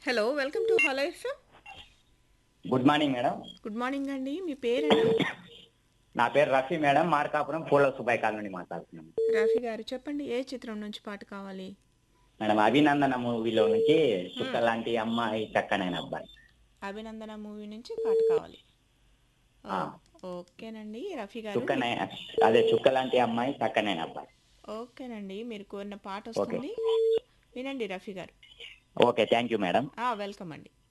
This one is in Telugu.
Hello welcome to hello FM good morning madam good morning అండి మీ పేరండి నా పేరు రఫీ మేడం మార్కాపురం పూల సుబాయ్ కాలనీ నుండి మాట్లాడుతున్నాను రాఫీ గారు చెప్పండి ఏ చిత్రం నుంచి పాట కావాలి మేడం అభినందన మూవీలో నుంచి చుక్క లాంటి అమ్మాయి చక్కనైన అబ్బాయి అభినందన మూవీ నుంచి పాట కావాలి ఆ. ఓకేనండి రఫీ గారు చుక్కనై అదే చుక్క లాంటి అమ్మాయి చక్కనైన అబ్బాయి ఓకేనండి మీరు కోరిన పాట వస్తుంది వినండి రఫీ గారు ఓకే థ్యాంక్ యూ మేడం ఆ, వెల్కమ్ అండి